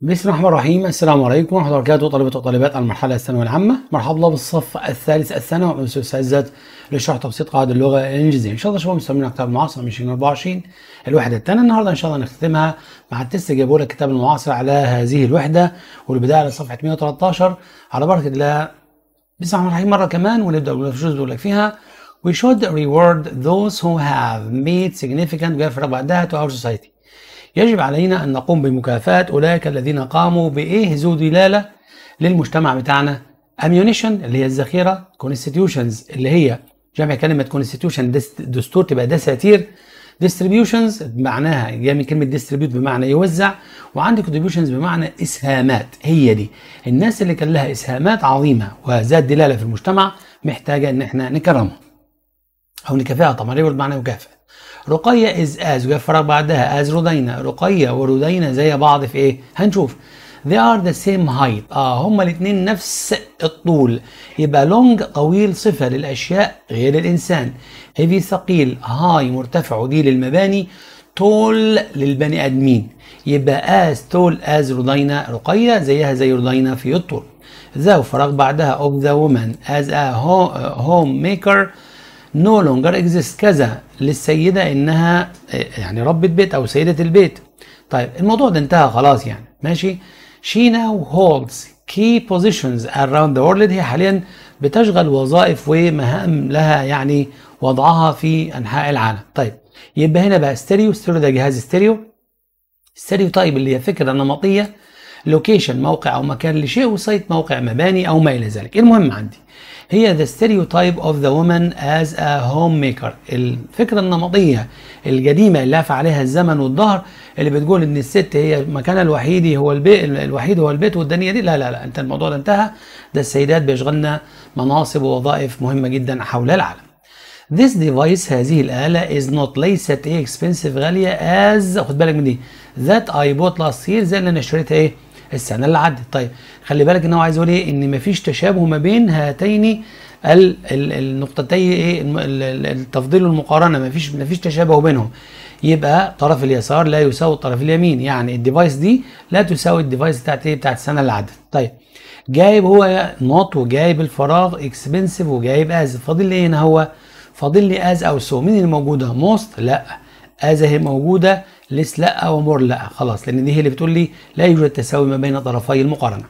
بسم الله الرحمن الرحيم السلام عليكم ورحمة الله وبركاته طلبة وطالبات المرحلة الثانوية العامة مرحبا الله بالصف الثالث الثانوي من أستاذ عزت لشرح تبسيط قواعد اللغة الإنجليزية إن شاء الله شباب مستمرين كتاب المعاصرة من 2024 الوحدة الثانية النهاردة إن شاء الله نختمها مع التست اللي جابوا لك كتاب المعاصرة على هذه الوحدة والبداية على صفحة 113 على بركة الله بسم الله الرحمن الرحيم مرة كمان ونبدأ بالجزء بيقول لك فيها We should reward those who have made significant جاي فرق بعدها to our society يجب علينا أن نقوم بمكافأة أولئك الذين قاموا بإيه ذو دلالة للمجتمع بتاعنا ammunition اللي هي الذخيرة constitutions اللي هي جمع كلمة constitution دستور تبقى دساتير distributions معناها جاي من كلمة distribute بمعنى يوزع وعندي contributions بمعنى إسهامات هي دي الناس اللي كان لها إسهامات عظيمة وذات دلالة في المجتمع محتاجة إن احنا نكرمهم أو نكافئها طبعا ريورد بمعنى مكافأة رقية از از وجاء فرق بعدها از رودينا رقية ورودينا زي بعض في ايه؟ هنشوف they are the same height اه هما الاثنين نفس الطول يبقى long طويل صفة للأشياء غير الإنسان heavy ثقيل high مرتفع ودي للمباني tall للبني آدمين يبقى as tall as رودينا رقية زيها زي رودينا في الطول ذا وفراغ بعدها of the woman as a homemaker no longer exists كذا للسيدة انها يعني ربة بيت او سيدة البيت طيب الموضوع ده انتهى خلاص يعني ماشي she now holds key positions around the world هي حاليا بتشغل وظائف ومهام لها يعني وضعها في انحاء العالم طيب يبقى هنا بقى ستيريو ستيريو ده جهاز ستيريو ستيريو طيب اللي هي فكرة نمطية لوكيشن موقع او مكان لشيء وسايت موقع مباني او ما الى ذلك المهم عندي هي the stereotype of the woman as a homemaker الفكرة النمطية القديمة اللي لف عليها الزمن والظهر اللي بتقول ان الست هي مكانها الوحيد هو البيت الوحيد هو البيت والدنيا دي لا لا لا انت الموضوع ده انتهى ده السيدات بيشغلنا مناصب ووظائف مهمة جدا حول العالم This device هذه الآلة is not ليست ايه expensive غالية as خد بالك من دي that I bought last year زي اللي انا اشتريتها ايه السنه اللي عدت طيب خلي بالك ان هو عايز يقول ايه ان مفيش تشابه ما بين هاتين ال ال النقطتي ايه التفضيل والمقارنه مفيش مفيش تشابه بينهم يبقى طرف اليسار لا يساوي الطرف اليمين يعني الديفايس دي لا تساوي الديفايس بتاعت ايه بتاعت السنه اللي عدت طيب جايب هو نوت وجايب الفراغ اكسبنسيف وجايب از فاضل لي هنا هو فاضل لي از او سو مين اللي موجوده موست لا از هي موجوده لس لا ومور لا خلاص لان دي هي اللي بتقول لي لا يوجد تساوي ما بين طرفي المقارنه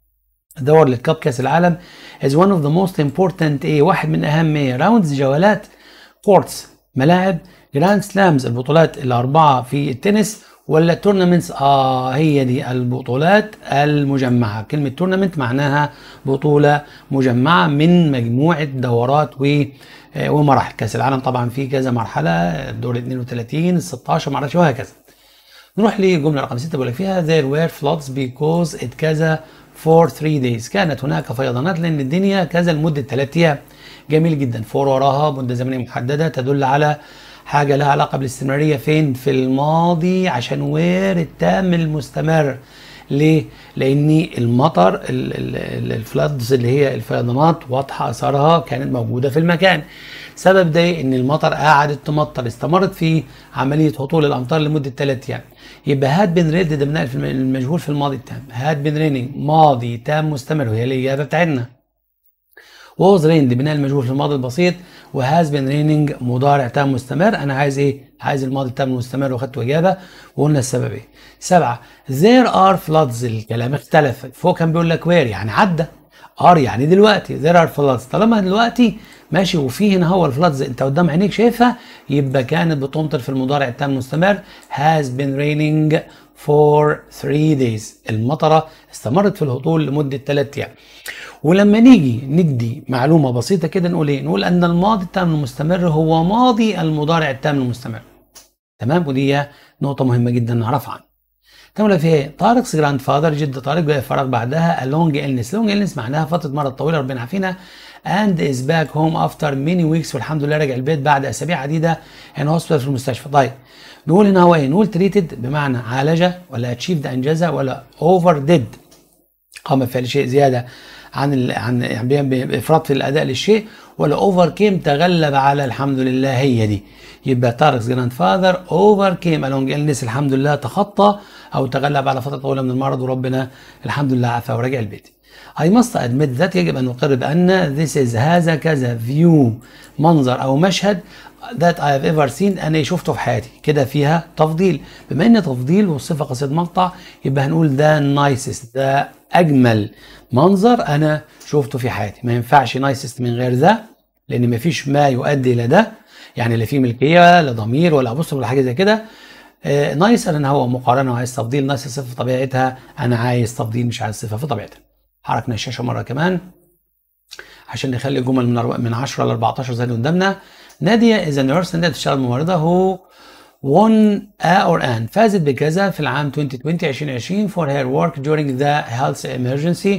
دور للكاب كاس العالم is one of the most important ايه واحد من اهم ايه راوندز جولات كورتس ملاعب جراند سلامز البطولات الاربعه في التنس ولا تورنمنتس اه هي دي البطولات المجمعه كلمه تورنمنت معناها بطوله مجمعه من مجموعه دورات و ومراحل كاس العالم طبعا في كذا مرحله الدور 32 ال 16 ما اعرفش وهكذا نروح للجمله رقم 6 بيقول لك فيها there were floods because it كذا for 3 days كانت هناك فيضانات لان الدنيا كذا لمده 3 ايام جميل جدا فور وراها مده زمنيه محدده تدل على حاجه لها علاقه بالاستمراريه فين في الماضي عشان وير التام المستمر ليه؟ لان المطر الفلادز اللي هي الفيضانات واضحه اثارها كانت موجوده في المكان. سبب ده ان المطر قعدت تمطر استمرت في عمليه هطول الامطار لمده ثلاث ايام. يبقى هاد بن ريد ده بناء المجهول في الماضي التام. هاد بن ريننج ماضي تام مستمر وهي الاجابه بتاعتنا. ووز ريند بناء المجهول في الماضي البسيط وهاز بين ريننج مضارع تام مستمر انا عايز ايه؟ عايز الماضي التام المستمر واخدت اجابه وقلنا السبب ايه؟ سبعه there are floods الكلام اختلف فوق كان بيقول لك وير يعني عدى ار يعني دلوقتي there are floods طالما دلوقتي ماشي وفي هنا هو الفلادز انت قدام عينيك شايفها يبقى كانت بتمطر في المضارع التام المستمر has been raining for 3 days المطره استمرت في الهطول لمده 3 ايام ولما نيجي ندي معلومه بسيطه كده نقول ايه؟ نقول ان الماضي التام المستمر هو ماضي المضارع التام المستمر. تمام؟ ودي نقطه مهمه جدا نعرفها عنه. تمام فيها ايه؟ طارق's جراند فاذر جد طارق جاي فراغ بعدها لونج illness، لونج illness معناها فتره مرض طويله ربنا يعافينا and is back home after many weeks والحمد لله رجع البيت بعد اسابيع عديده in hospital في المستشفى. طيب نقول هنا هو ايه؟ نقول treated بمعنى عالج ولا achieved انجز ولا over did قام بفعل شيء زياده عن ال عن يعني بافراط في الاداء للشيء ولا اوفر كيم تغلب على الحمد لله هي دي يبقى تاركس جراند فاذر اوفر كيم الونج النس الحمد لله تخطى او تغلب على فتره طويله من المرض وربنا الحمد لله عافاه ورجع البيت I must admit ذات يجب أن نقر بأن this is هذا كذا view منظر أو مشهد that I have ever seen أنا شفته في حياتي كده فيها تفضيل بما إن تفضيل والصفة قصيدة مقطع يبقى هنقول ده nicest ده أجمل منظر أنا شفته في حياتي ما ينفعش nicest من غير ده لأن مفيش ما يؤدي إلى ده يعني لا في ملكية لا ضمير ولا أبص ولا حاجة زي كده نايس لأن هو مقارنة وعايز تفضيل نايس صفة في طبيعتها أنا عايز تفضيل مش عايز صفة في طبيعتها حركنا الشاشة مرة كمان عشان نخلي الجمل من من 10 ل 14 زي اللي قدامنا نادية is a nurse نادية بتشتغل ممرضة هو won a or an فازت بكذا في العام 2020 2020 for her work during the health emergency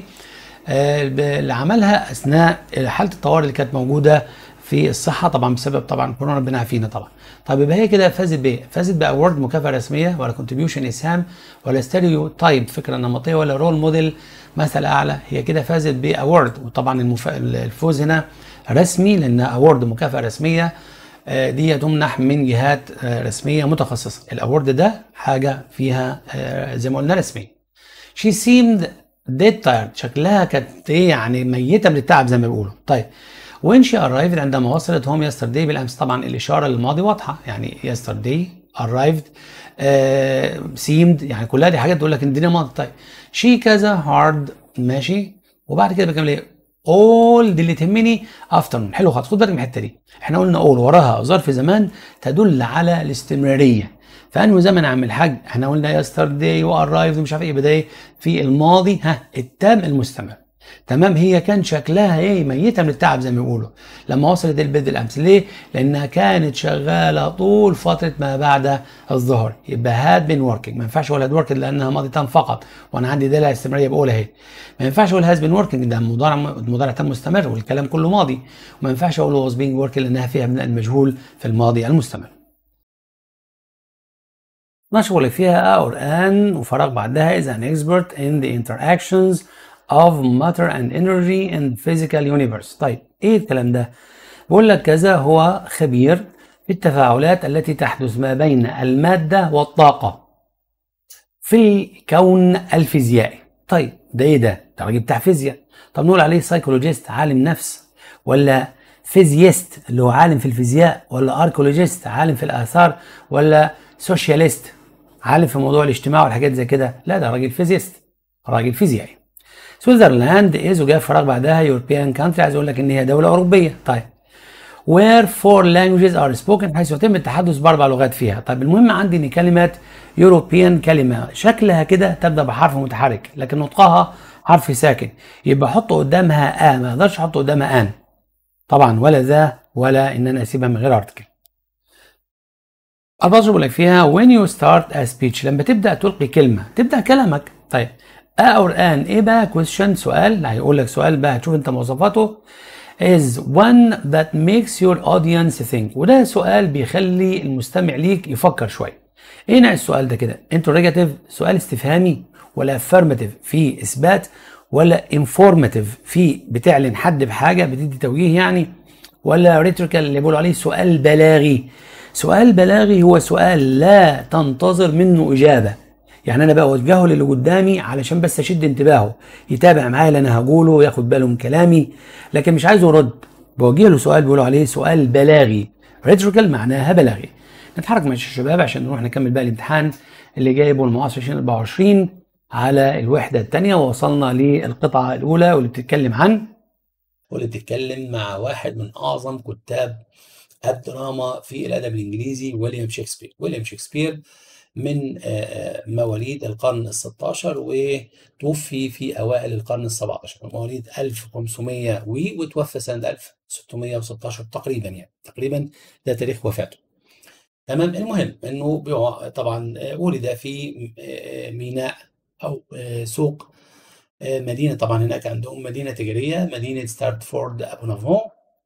اللي عملها اثناء حاله الطوارئ اللي كانت موجوده في الصحه طبعا بسبب طبعا كورونا ربنا عافينا طبعا. طيب يبقى هي كده فازت بايه؟ فازت باورد مكافاه رسميه ولا كونتريبيوشن اسهام ولا ستيريو تايب فكره نمطيه ولا رول موديل مثل اعلى هي كده فازت باورد وطبعا المف... الفوز هنا رسمي لان اوورد مكافاه رسميه دي تمنح من جهات رسميه متخصصه الاورد ده حاجه فيها زي ما قلنا رسميه she seemed dead tired شكلها كانت ايه يعني ميته من التعب زي ما بيقولوا طيب when she arrived عندما وصلت هوم yesterday بالامس طبعا الاشاره للماضي واضحه يعني yesterday arrived uh, seemed يعني كلها دي حاجات تقول لك ان الدنيا ماضي طيب she كذا hard ماشي وبعد كده بكمل ايه all دي اللي تهمني afternoon حلو خالص خد بالك من الحته دي احنا قلنا all وراها ظرف زمان تدل على الاستمراريه فانه زمن عم الحاج احنا قلنا yesterday وarrived ومش عارف ايه يبقى ايه في الماضي ها التام المستمر تمام هي كان شكلها ايه ميته من التعب زي ما بيقولوا لما وصلت البيت الامس ليه؟ لانها كانت شغاله طول فتره ما بعد الظهر يبقى هاد بين وركينج ما ينفعش اقول هاد وركينج لانها ماضي تام فقط وانا عندي دلاله استمراريه بقولها اهي ما ينفعش اقول هاز بين وركينج ده مضارع مضارع تام مستمر والكلام كله ماضي وما ينفعش اقول واز بين وركينج لانها فيها من المجهول في الماضي المستمر نشغل فيها اور ان وفراغ بعدها is an expert in the interactions of matter and energy in physical universe طيب ايه الكلام ده بقول لك كذا هو خبير في التفاعلات التي تحدث ما بين المادة والطاقة في الكون الفيزيائي طيب ده ايه ده ده راجل بتاع فيزياء طب نقول عليه سايكولوجيست عالم نفس ولا فيزيست اللي هو عالم في الفيزياء ولا اركولوجيست عالم في الاثار ولا سوشياليست عالم في موضوع الاجتماع والحاجات زي كده لا ده راجل فيزيست راجل فيزيائي سويسرلاند از وجاء فراغ بعدها يوروبيان كانتري عايز اقول لك ان هي دوله اوروبيه طيب where four languages are spoken حيث يتم التحدث باربع لغات فيها طيب المهم عندي ان كلمه يوروبيان كلمه شكلها كده تبدا بحرف متحرك لكن نطقها حرف ساكن يبقى احط قدامها ا ما اقدرش احط قدامها ان طبعا ولا ذا ولا ان انا اسيبها من غير ارتكل الباص بقول لك فيها when you start a speech لما تبدا تلقي كلمه تبدا كلامك طيب ا اور ان ايه بقى question سؤال هيقول لك سؤال بقى هتشوف انت مواصفاته is one that makes your audience think وده سؤال بيخلي المستمع ليك يفكر شويه ايه نوع السؤال ده كده interrogative سؤال استفهامي ولا affirmative في اثبات ولا informative في بتعلن حد بحاجه بتدي توجيه يعني ولا rhetorical اللي بيقولوا عليه سؤال بلاغي سؤال بلاغي هو سؤال لا تنتظر منه اجابه يعني انا بوجهه للي قدامي علشان بس اشد انتباهه يتابع معايا اللي انا هقوله وياخد باله من كلامي لكن مش عايزه يرد بوجه له سؤال بيقولوا عليه سؤال بلاغي ريتريكال معناها بلاغي نتحرك مع الشباب عشان نروح نكمل بقى الامتحان اللي جايبه المعاصر 2024 على الوحده الثانيه ووصلنا للقطعه الاولى واللي بتتكلم عن واللي بتتكلم مع واحد من اعظم كتاب الدراما في الادب الانجليزي ويليام شكسبير ويليام شكسبير من مواليد القرن ال 16 وتوفي في اوائل القرن ال 17 مواليد 1500 وي وتوفى سنه 1616 تقريبا يعني تقريبا ده تاريخ وفاته تمام المهم انه طبعا ولد في ميناء او سوق مدينه طبعا هناك عندهم مدينه تجاريه مدينه ستارتفورد ابو نافون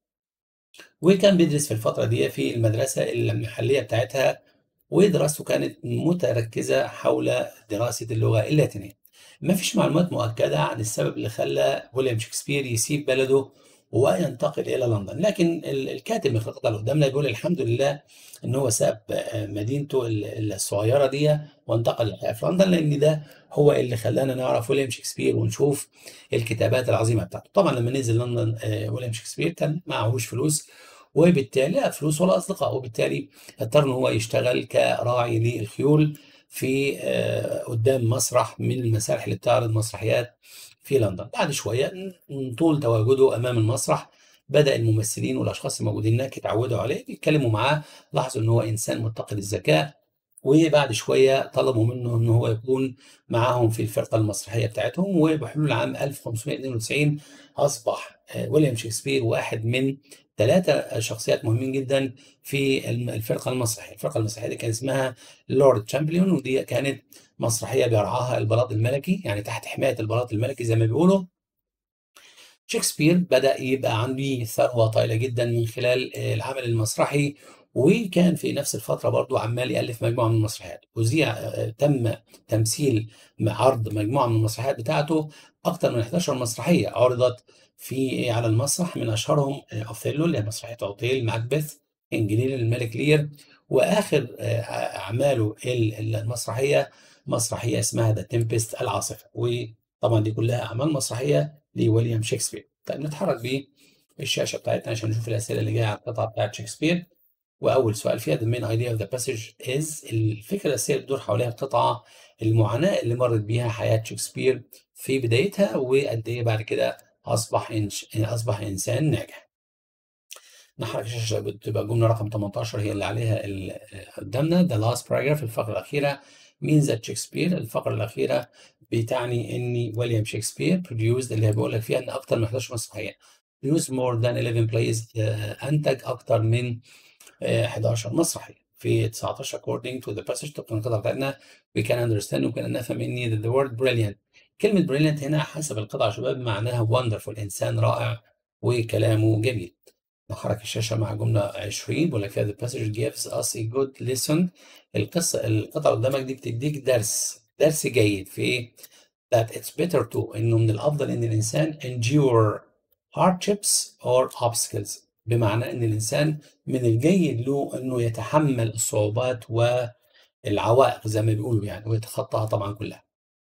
وكان بيدرس في الفتره دي في المدرسه المحليه بتاعتها ودراسته كانت متركزة حول دراسة اللغة اللاتينية ما فيش معلومات مؤكدة عن السبب اللي خلى ويليام شكسبير يسيب بلده وينتقل إلى لندن لكن ال- الكاتب من القطعة اللي قدامنا بيقول الحمد لله إن هو ساب آه، مدينته ال- الصغيرة دي وانتقل للحياة في لندن لأن ده هو اللي خلانا نعرف ويليام شكسبير ونشوف الكتابات العظيمة بتاعته طبعا لما نزل لندن آه، ويليام شكسبير كان معهوش فلوس وبالتالي لا فلوس ولا أصدقاء وبالتالي اضطر إن هو يشتغل كراعي للخيول في آه، قدام مسرح من المسارح اللي بتعرض مسرحيات في لندن بعد شوية من طول تواجده أمام المسرح بدأ الممثلين والأشخاص الموجودين هناك يتعودوا عليه بيتكلموا معاه لاحظوا إن هو إنسان متقد الذكاء وبعد شوية طلبوا منه إن هو يكون معاهم في الفرقة المسرحية بتاعتهم وبحلول عام 1592 أصبح آه، ويليام شكسبير واحد من ثلاثة شخصيات مهمين جدا في الم- الفرقة المسرحية الفرقة المسرحية دي كان اسمها لورد تشامبليون ودي كانت مسرحية بيرعاها البلاط الملكي يعني تحت حماية البلاط الملكي زي ما بيقولوا شكسبير بدأ يبقى عنده ثروة طائلة جدا من خلال آه، العمل المسرحي وكان في نفس الفترة برضو عمال يألف مجموعة من المسرحيات وزيع آه، تم تمثيل عرض مجموعة من المسرحيات بتاعته أكثر من 11 مسرحية عرضت في على المسرح من أشهرهم آه، أوثيلو اللي هي مسرحية أوتيل ماكبث إنجليل الملك لير وآخر آه، أعماله ال- المسرحية مسرحية اسمها ذا تمبست العاصفة وطبعا دي كلها أعمال مسرحية لويليام شكسبير طيب نتحرك بالشاشة بتاعتنا عشان نشوف الأسئلة اللي جاية على القطعة بتاعت شكسبير وأول سؤال فيها the main idea of the passage is الفكرة الأساسية اللي بتدور حواليها القطعة المعاناة اللي مرت بيها حياة شكسبير في بدايتها وقد إيه بعد كده أصبح إنش... أصبح إنسان ناجح. نحرك الشاشة بتبقى الجملة رقم 18 هي اللي عليها ال- قدامنا the last paragraph الفقرة الأخيرة means that شكسبير الفقرة الأخيرة بتعني إن ويليام شكسبير produced اللي بيقول لك فيها إن أكتر من 11 مسرحية produced more than 11 plays آه، أنتج أكتر من آه، 11 مسرحية في 19 according to the passage طبقا القطعة بتاعتنا we can understand ممكن نفهم إن the word brilliant كلمة brilliant هنا حسب القطعة يا شباب معناها wonderful إنسان رائع وكلامه جميل نحرك الشاشة مع جملة 20 بيقول لك فيها the passage gives us a good lesson القصة القطعة قدامك دي بتديك درس درس جيد في إيه؟ that it's better to إنه من الأفضل إن الإنسان endure hardships or obstacles بمعنى إن الإنسان من الجيد له إنه يتحمل الصعوبات والعوائق زي ما بيقولوا يعني ويتخطاها طبعا كلها.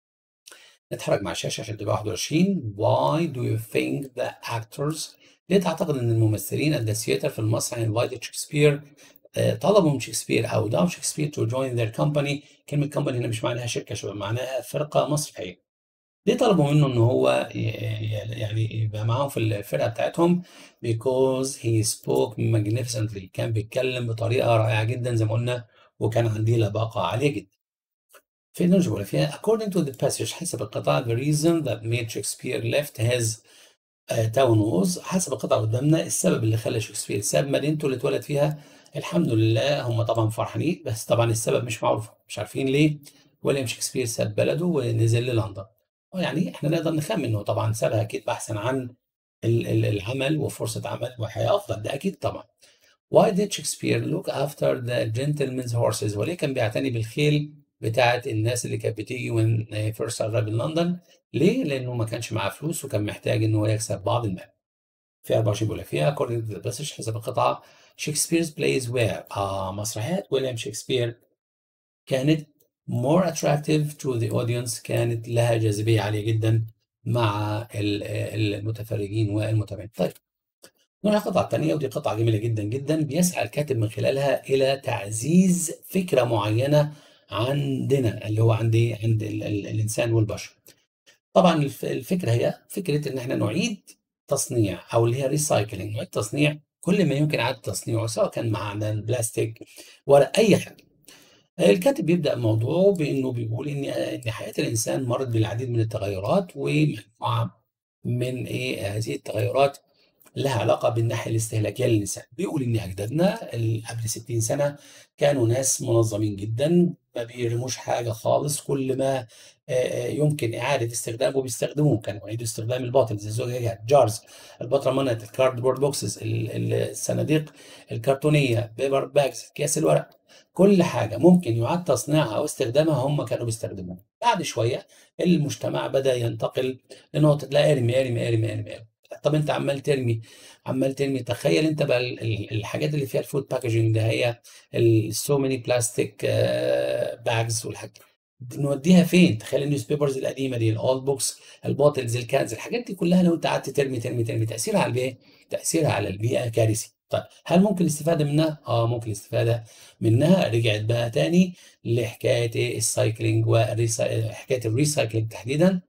نتحرك مع الشاشة عشان تبقى 21 Why do you think the actors ليه تعتقد إن الممثلين at the theater في المسرح invited شكسبير آه، طلبوا من شكسبير أو دعوا شكسبير to join their company كلمة company هنا مش معناها شركة شباب معناها فرقة مسرحية ليه طلبوا منه إن هو ي- ي- يعني يبقى معاهم في الفرقة بتاعتهم because he spoke magnificently كان بيتكلم بطريقة رائعة جدا زي ما قلنا وكان عنده لباقة عالية جدا في نرجع فيها according to the passage حسب القطعة the reason that made Shakespeare left his uh, town was حسب القطعة قدامنا السبب اللي خلى شكسبير ساب مدينته اللي اتولد فيها الحمد لله هم طبعا فرحانين بس طبعا السبب مش معروف مش عارفين ليه ويليام شكسبير ساب بلده ونزل للندن يعني احنا نقدر نخمن انه طبعا سابها اكيد بحثا عن ال- ال- العمل وفرصة عمل وحياة افضل ده اكيد طبعا Why did Shakespeare look after the gentlemen's horses وليه كان بيعتني بالخيل بتاعت الناس اللي كانت بتيجي when they first arrived in London ليه؟ لأنه ما كانش معاه فلوس وكان محتاج إن هو يكسب بعض المال. في 24 بيقول لك فيها according to the passage حسب القطعة Shakespeare's plays were آه مسرحيات ويليام شكسبير كانت more attractive to the audience كانت لها جاذبية عالية جدا مع ال- المتفرجين والمتابعين. طيب نروح القطعة الثانية ودي قطعة جميلة جدا جدا بيسعى الكاتب من خلالها إلى تعزيز فكرة معينة عندنا اللي هو عند إيه؟ عند ال ال الإنسان والبشر. طبعا الف- الفكرة هي فكرة إن إحنا نعيد تصنيع أو اللي هي ريسايكلينج نعيد تصنيع كل ما يمكن إعادة تصنيعه سواء كان معدن بلاستيك ورق أي حاجة. الكاتب بيبدأ موضوعه بإنه بيقول إن إن حياة الإنسان مرت بالعديد من التغيرات ومجموعة من إيه هذه التغيرات لها علاقة بالناحية الاستهلاكية للإنسان بيقول إن أجدادنا ال- قبل 60 سنة كانوا ناس منظمين جدا ما بيرموش حاجة خالص كل ما آه، آه، يمكن إعادة استخدامه بيستخدموه كانوا يعيدوا استخدام البوتلز الزجاجات جارز البطرمانات الكاردبورد بوكسز ال- ال- الصناديق الكرتونية بيبر باجز أكياس الورق كل حاجة ممكن يعاد تصنيعها أو استخدامها هم كانوا بيستخدموها بعد شويه المجتمع بدا ينتقل لنقطه لا ارمي ارمي ارمي ارمي, ارمي. طب انت عمال ترمي عمال ترمي تخيل انت بقى ال- ال- الحاجات اللي فيها الفود باكجينج ده هي السو ماني بلاستيك باجز والحاجات نوديها فين؟ تخيل النيوز بيبرز القديمه دي الاولد بوكس البوتلز الكانز الحاجات دي كلها لو انت قعدت ترمي ترمي ترمي تاثيرها على البيئه تاثيرها على البيئه كارثي. طيب هل ممكن الاستفاده منها؟ اه ممكن الاستفاده منها رجعت بقى تاني لحكايه ايه السايكلينج وحكايه الريسايكلينج تحديدا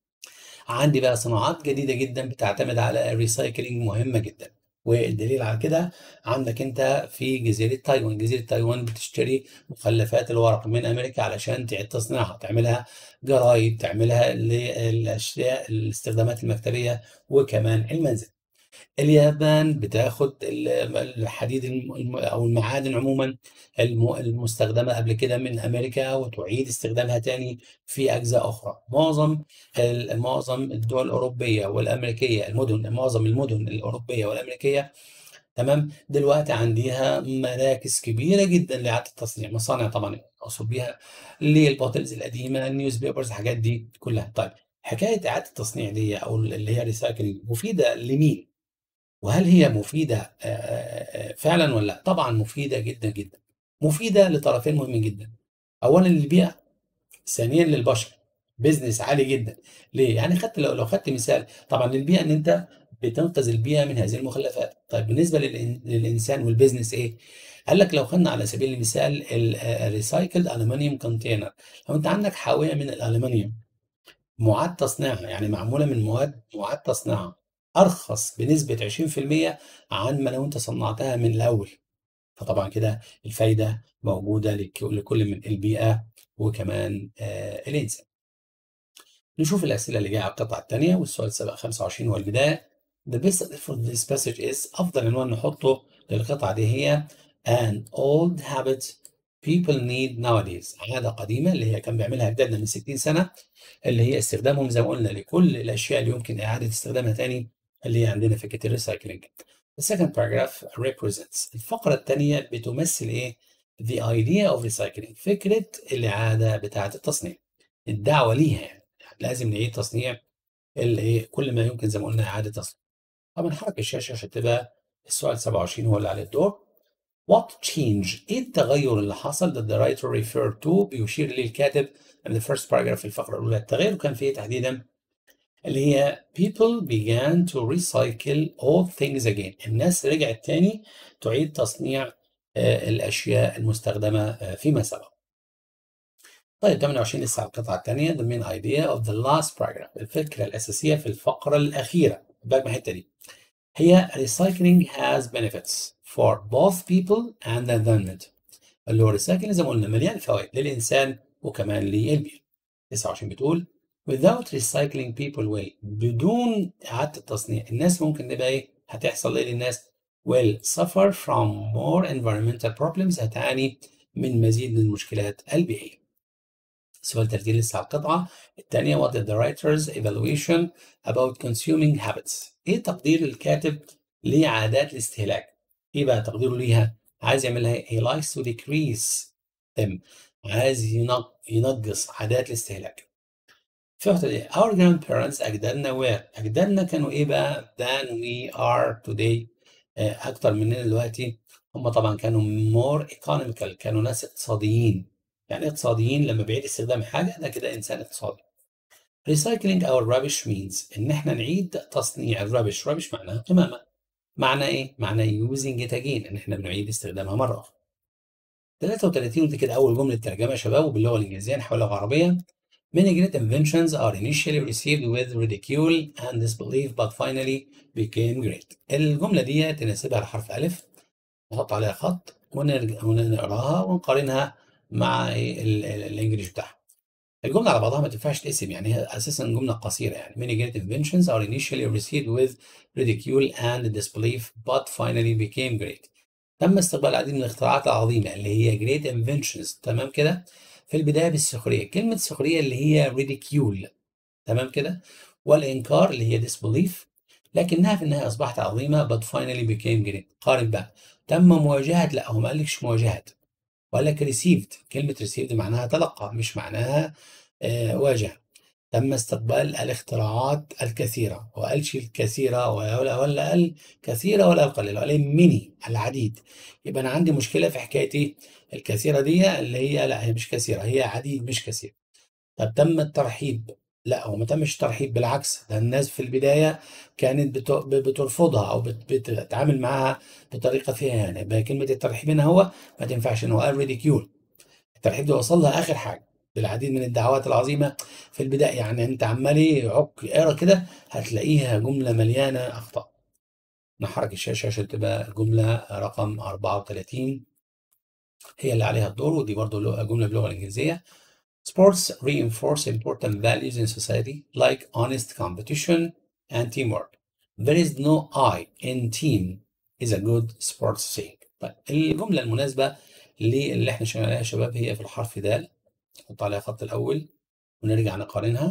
عندي بقى صناعات جديدة جدا بتعتمد على الريسايكلينج مهمة جدا والدليل على كده عندك انت في جزيرة تايوان جزيرة تايوان بتشتري مخلفات الورق من امريكا علشان تعيد تصنيعها تعملها جرايد تعملها للاشياء الاستخدامات المكتبية وكمان المنزل اليابان بتاخد ال- الحديد الم- الم- او المعادن عموما الم- المستخدمه قبل كده من امريكا وتعيد استخدامها تاني في اجزاء اخرى معظم ال- معظم الدول الاوروبيه والامريكيه المدن معظم المدن الاوروبيه والامريكيه تمام دلوقتي عندها مراكز كبيره جدا لاعاده التصنيع مصانع طبعا اقصد بيها للبوتلز القديمه النيوز بيبرز الحاجات دي كلها طيب حكايه اعاده التصنيع دي او اللي هي ريسايكلينج مفيده لمين وهل هي مفيدة آه، آه، آه، فعلا ولا لا؟ طبعا مفيدة جدا جدا. مفيدة لطرفين مهمين جدا. أولا للبيئة، ثانيا للبشر. بيزنس عالي جدا. ليه؟ يعني خدت لو لو خدت مثال طبعا للبيئة إن أنت بتنقذ البيئة من هذه المخلفات. طيب بالنسبة للإن- للإنسان والبيزنس إيه؟ قال لك لو خدنا على سبيل المثال الريسايكلد ألومنيوم كونتينر. لو أنت عندك حاوية من الألومنيوم معاد تصنيعها يعني معمولة من مواد معاد تصنيعها أرخص بنسبة 20% عن ما لو أنت صنعتها من الأول فطبعا كده الفايدة موجودة لك- لكل من البيئة وكمان آه الإنسان نشوف الأسئلة اللي جاية على القطعة الثانية والسؤال سبق 25 هو البداية The best for this passage is أفضل عنوان نحطه للقطعة دي هي An old habit people need nowadays عادة قديمة اللي هي كان بيعملها أجدادنا من 60 سنة اللي هي استخدامهم زي ما قلنا لكل الاشياء اللي يمكن اعاده استخدامها تاني اللي هي عندنا فكره الريسايكلينج. The second paragraph represents الفقره الثانيه بتمثل ايه؟ The idea of recycling فكره الاعاده بتاعه التصنيع. الدعوه ليها يعني لازم نعيد تصنيع الايه كل ما يمكن زي ما قلنا اعاده تصنيع. طبعا نحرك الشاشه عشان تبقى السؤال 27 هو اللي عليه الدور. What change ايه التغير اللي حصل that the writer referred to بيشير ليه الكاتب in the first paragraph في الفقرة الأولى التغير كان في إيه تحديدا اللي هي people began to recycle old things again الناس رجعت تاني تعيد تصنيع آه، الأشياء المستخدمة آه، فيما سبق طيب 28 لسه على القطعة الثانية the main idea of the last paragraph الفكرة الأساسية في الفقرة الأخيرة بالك من الحتة دي هي recycling has benefits for both people and the environment اللي هو الريسايكلينج زي ما قلنا مليان فوائد للإنسان وكمان للبيئة 29 بتقول without recycling people will بدون إعادة التصنيع الناس ممكن تبقى إيه هتحصل إيه للناس will suffer from more environmental problems هتعاني من مزيد من المشكلات البيئية سؤال 30 لسه على القطعة الثانية what is the writer's evaluation about consuming habits إيه تقدير الكاتب لعادات الاستهلاك إيه بقى تقديره ليها عايز يعملها إيه؟ he likes to decrease them عايز ينق- ينقص عادات الاستهلاك في واحدة دي our grandparents أجدادنا were أجدادنا كانوا إيه بقى than we are today آه، أكتر مننا دلوقتي هم طبعا كانوا more economical كانوا ناس اقتصاديين يعني اقتصاديين لما بعيد استخدام حاجة ده كده إنسان اقتصادي recycling our rubbish means إن إحنا نعيد تصنيع الربش ربش معناها قمامة معنى إيه؟ معنى using it again إن إحنا بنعيد استخدامها مرة أخرى 33 ودي كده أول جملة ترجمة يا شباب وباللغة الإنجليزية نحولها لغة عربية Many great inventions are initially received with ridicule and disbelief but finally became great. الجملة دي تناسبها الحرف ألف نحط عليها خط ونرجع ونقراها ونقارنها مع إيه ال- ال- الإنجليش بتاعها. الجملة على بعضها ما تنفعش تقسم يعني هي أساسا جملة قصيرة يعني many great inventions are initially received with ridicule and disbelief but finally became great. تم استقبال العديد من الاختراعات العظيمة اللي هي great inventions تمام كده؟ في البداية بالسخرية كلمة سخرية اللي هي ridicule تمام كده؟ والإنكار اللي هي disbelief لكنها في النهاية أصبحت عظيمة but finally became great قارن بقى تم مواجهة لا هو ما قالكش مواجهة وقال لك received كلمة received معناها تلقى مش معناها آه واجهة تم استقبال الاختراعات الكثيرة وقالش الكثيرة ولا ولا الكثيرة ولا القليلة ولا ميني العديد يبقى أنا عندي مشكلة في حكاية إيه؟ الكثيرة دي اللي هي لا هي مش كثيرة هي عديد مش كثير طب تم الترحيب لا هو ما تمش الترحيب بالعكس ده الناس في البداية كانت بت- بترفضها أو بت- بتتعامل معاها بطريقة فيها يعني يبقى كلمة الترحيب هنا هو ما تنفعش إن هو قال ريديكيول الترحيب ده وصل لها آخر حاجة بالعديد من الدعوات العظيمة في البداية يعني أنت عمال إيه عك اقرا كده هتلاقيها جملة مليانة أخطاء نحرك الشاشة عشان تبقى الجملة رقم 34 هي اللي عليها الدور ودي برضو لغة- جملة باللغة الإنجليزية Sports reinforce important values in society like honest competition and teamwork. There is no I in team is a good sports saying. طيب الجملة المناسبة اللي احنا شغالين عليها يا شباب هي في الحرف د نحط عليها خط الأول ونرجع نقارنها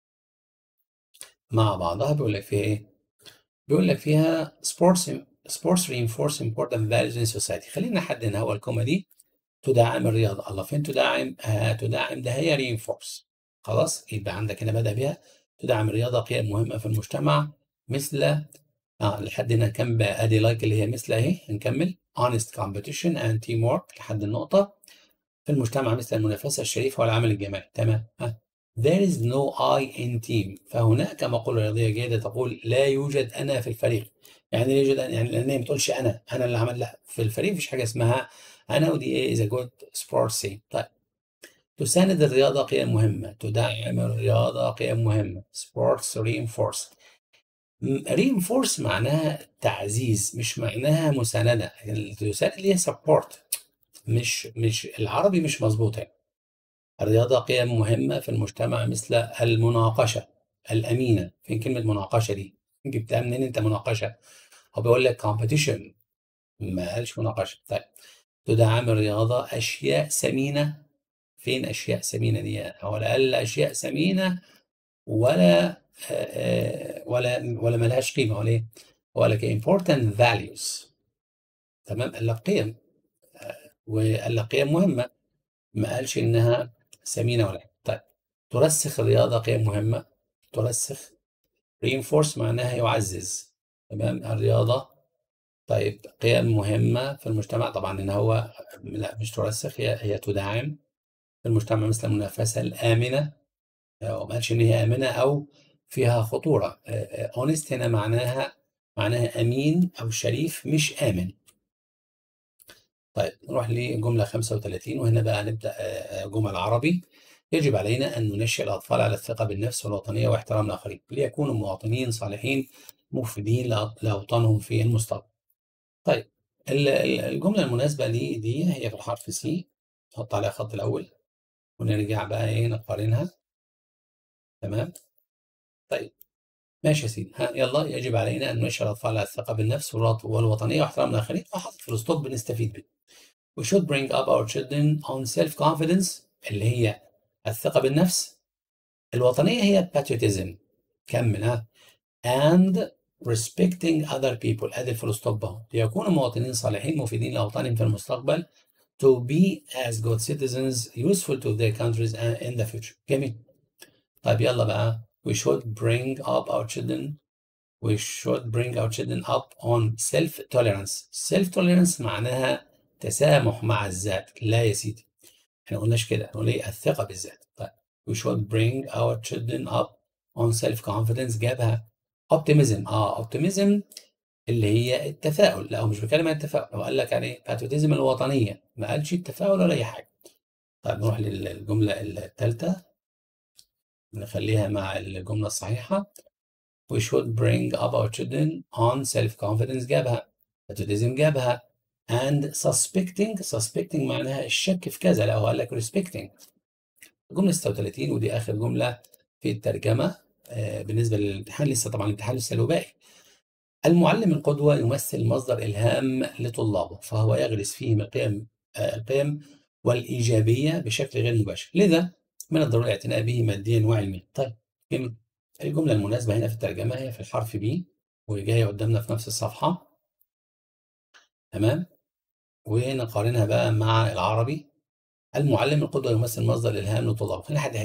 مع بعضها بيقول لك فيها إيه؟ بيقول لك فيها sports sports reinforce important values in society. خلينا نحدد هو الكومة دي تدعم الرياضة الله فين تدعم آه تدعم ده هي reinforce خلاص يبقى عندك هنا بدأ بها تدعم الرياضة قيم مهمة في المجتمع مثل اه لحد هنا كم بقى ادي لايك اللي هي مثل اهي هنكمل honest competition and teamwork لحد النقطة في المجتمع مثل المنافسة الشريفة والعمل الجماعي تمام ها There is no I in team فهناك مقولة رياضية جيدة تقول لا يوجد أنا في الفريق يعني لا يوجد أنا يعني لأن هي ما بتقولش أنا أنا اللي عمل لا في الفريق مفيش حاجة اسمها أنا ودي إيه is a good sports team طيب تساند الرياضة قيم مهمة تدعم الرياضة قيم مهمة sports reinforce reinforce معناها تعزيز مش معناها مساندة تساند اللي هي support مش مش العربي مش مظبوط يعني الرياضة قيم مهمة في المجتمع مثل المناقشة الأمينة فين كلمة مناقشة دي جبتها منين أنت مناقشة هو بيقول لك competition ما قالش مناقشة طيب تدعم الرياضة أشياء ثمينة فين أشياء ثمينة دي ولا قال أشياء ثمينة ولا آه، ولا ولا ملهاش قيمة ولا إيه ولا ك important values تمام قال لك قيم وقال لك قيم مهمة ما قالش إنها ثمينة ولا حاجة. طيب ترسخ الرياضة قيم مهمة ترسخ reinforce معناها يعزز تمام الرياضة طيب قيم مهمة في المجتمع طبعا إن هو لا مش ترسخ هي هي تدعم في المجتمع مثل المنافسة الآمنة وما قالش إن هي آمنة أو فيها خطورة honest هنا معناها معناها أمين أو شريف مش آمن طيب نروح لجملة 35 وهنا بقى نبدأ آه، جمل عربي يجب علينا أن ننشئ الأطفال على الثقة بالنفس والوطنية واحترام الآخرين ليكونوا مواطنين صالحين مفيدين لأ- لأوطانهم في المستقبل. طيب ال- ال- الجملة المناسبة لي دي هي في الحرف سي نحط عليها خط الأول ونرجع بقى إيه نقارنها تمام؟ طيب ماشي يا سيدي ها يلا يجب علينا أن ننشئ الأطفال على الثقة بالنفس والوط- والوطنية واحترام الآخرين وحاطط فول ستوب بنستفيد بيه. We should bring up our children on self-confidence اللي هي الثقة بالنفس الوطنية هي patriotism كمل ها and respecting other people ادي الفول ستوب اهو ليكونوا مواطنين صالحين مفيدين لاوطانهم في المستقبل to be as good citizens useful to their countries and in the future جميل طيب يلا بقى we should bring up our children we should bring our children up on self tolerance self tolerance معناها تسامح مع الذات لا يا سيدي احنا ما قلناش كده نقول ايه الثقة بالذات طيب we should bring our children up on self confidence جابها optimism اه optimism اللي هي التفاؤل لا هو مش بيتكلم عن التفاؤل هو قال لك يعني patriotism الوطنية ما قالش التفاؤل ولا أي حاجة طيب نروح للجملة الثالثة نخليها مع الجملة الصحيحة we should bring up our children on self confidence جابها patriotism جابها and suspecting suspecting معناها الشك في كذا لا هو قال لك respecting الجملة 36 ودي آخر جملة في الترجمة آه، بالنسبة للامتحان لسه طبعا الامتحان لسه له باقي المعلم القدوة يمثل مصدر إلهام لطلابه فهو يغرس فيهم القيم آه، القيم والإيجابية بشكل غير مباشر لذا من الضروري الاعتناء به ماديا وعلميا طيب جميل. الجملة المناسبة هنا في الترجمة هي في الحرف بي وجاية قدامنا في نفس الصفحة تمام ونقارنها بقى مع العربي المعلم القدوة يمثل مصدر الإلهام لطلابه هنا حد الحتة دي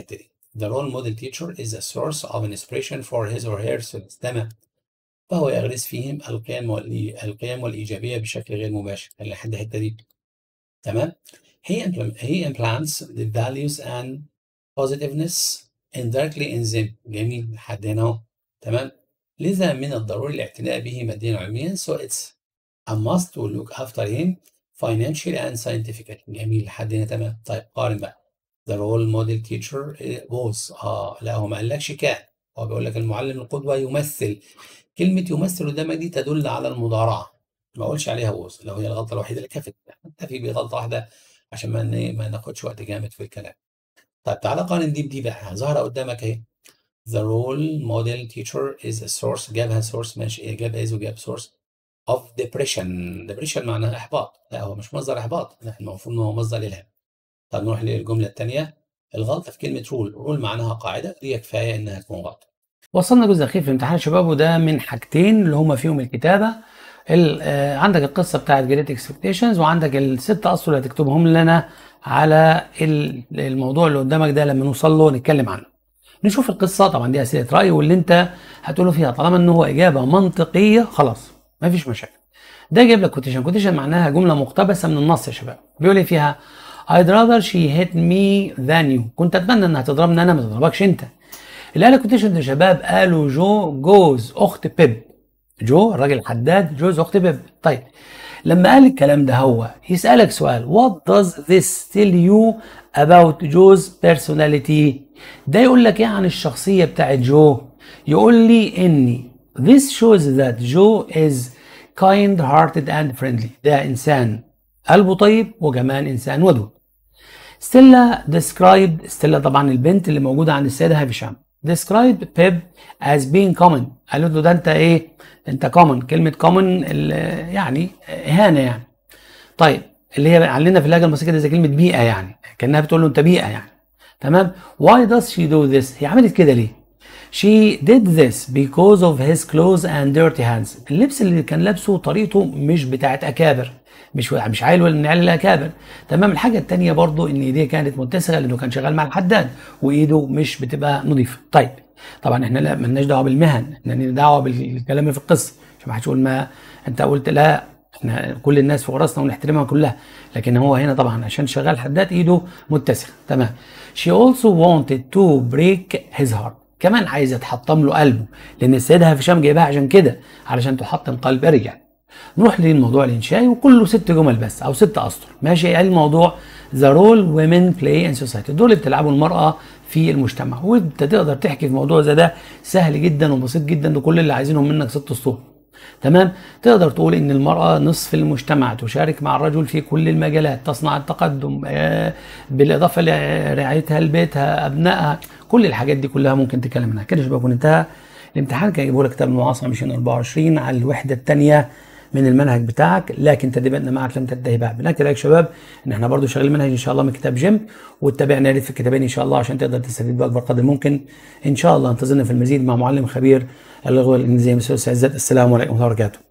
the role model teacher is a source of inspiration for his or her students تمام فهو يغرس فيهم القيم والإي- القيم والإيجابية بشكل غير مباشر لحد الحتة دي تمام he, implement, he implants the values and positiveness indirectly in them جميل لحد هنا اهو تمام لذا من الضروري الاعتناء به ماديا وعلميا so it's a must to look after him financially and scientifically جميل لحد هنا تمام طيب قارن بقى the role model teacher was اه لا هو ما قالكش كان هو بيقول لك المعلم القدوة يمثل كلمة يمثل قدامك دي تدل على المضارعة ما اقولش عليها was لو هي الغلطة الوحيدة اللي كفت نكتفي بغلطة واحدة عشان ما ن- ما ناخدش وقت جامد في الكلام طيب تعالى قارن دي بدي بقى ظاهرة قدامك اهي The role model teacher is a source جابها source ماشي إيه جاب is وجاب source of depression depression معناها إحباط لا هو مش مصدر إحباط لا المفروض إن هو مصدر إلهام طب نروح للجملة الثانية الغلطة في كلمة رول رول معناها قاعدة دي كفاية إنها تكون غلطة وصلنا جزء أخير في الامتحان يا شباب وده من حاجتين اللي هما فيهم الكتابة ال- آه، عندك القصة بتاعت جريت اكسبكتيشنز وعندك الست أسطر اللي هتكتبهم لنا على ال- الموضوع اللي قدامك ده لما نوصل له نتكلم عنه نشوف القصة طبعا دي أسئلة رأي واللي أنت هتقوله فيها طالما إن هو إجابة منطقية خلاص مفيش مشاكل ده جايب لك كوتيشن كوتيشن معناها جملة مقتبسة من النص يا شباب بيقول ايه فيها I'd rather she hit me than you كنت أتمنى إنها تضربني أنا ما تضربكش أنت اللي قال كوتيشن ده يا شباب قالوا جو جوز أخت بيب جو الراجل الحداد جوز أخت بيب طيب لما قال الكلام ده هو يسألك سؤال what does this tell you about Joe's personality ده يقول لك ايه عن الشخصية بتاعت جو يقول لي ان this shows that Joe is kind hearted and friendly ده انسان قلبه طيب وكمان انسان ودود ستيلا described ستيلا طبعا البنت اللي موجودة عند السيدة هافشام described Pip as being common قالت له ده انت ايه انت common كلمة common ال- يعني اهانة يعني طيب اللي هي علينا في اللهجة المصرية كده زي كلمة بيئة يعني كأنها بتقول له انت بيئة يعني تمام why does she do this هي عملت كده ليه She did this because of his clothes and dirty hands. اللبس اللي كان لابسه طريقته مش بتاعت أكابر مش مش عيل ولا من عيال الأكابر تمام الحاجة التانية برضو إن إيديه كانت متسخة لأنه كان شغال مع الحداد وإيده مش بتبقى نظيفة. طيب طبعا إحنا لا مالناش دعوة بالمهن إحنا لنا دعوة بالكلام اللي في القصة عشان ما حدش يقول ما أنت قلت لا احنا كل الناس في راسنا ونحترمها كلها لكن هو هنا طبعا عشان شغال حداد ايده متسخه تمام she also wanted to break his heart كمان عايزه تحطم له قلبه لان السيده هشام جايبها عشان كده علشان تحطم قلب الرجال نروح للموضوع الانشائي وكله ست جمل بس او ست اسطر ماشي ايه الموضوع the role women play in society الدور اللي بتلعبه المراه في المجتمع وانت تقدر تحكي في موضوع زي ده سهل جدا وبسيط جدا ده كل اللي عايزينهم منك ست اسطور تمام تقدر تقول ان المراه نصف المجتمع تشارك مع الرجل في كل المجالات تصنع التقدم آه، بالاضافه لرعايتها لبيتها ابنائها كل الحاجات دي كلها ممكن تتكلم عنها كده يا شباب يكون انتهى الامتحان كان يجيبه لك كتاب المعاصره 2024 على الوحده الثانيه من المنهج بتاعك لكن تدريباتنا معك لم تنتهي بعد بنأكد عليك يا شباب ان احنا برضو شغالين منهج ان شاء الله من كتاب جيم واتبعنا يا ريت في الكتابين ان شاء الله عشان تقدر تستفيد باكبر قدر ممكن ان شاء الله انتظرنا في المزيد مع معلم خبير اللغه الانجليزيه مسؤول عزت السلام عليكم ورحمه الله وبركاته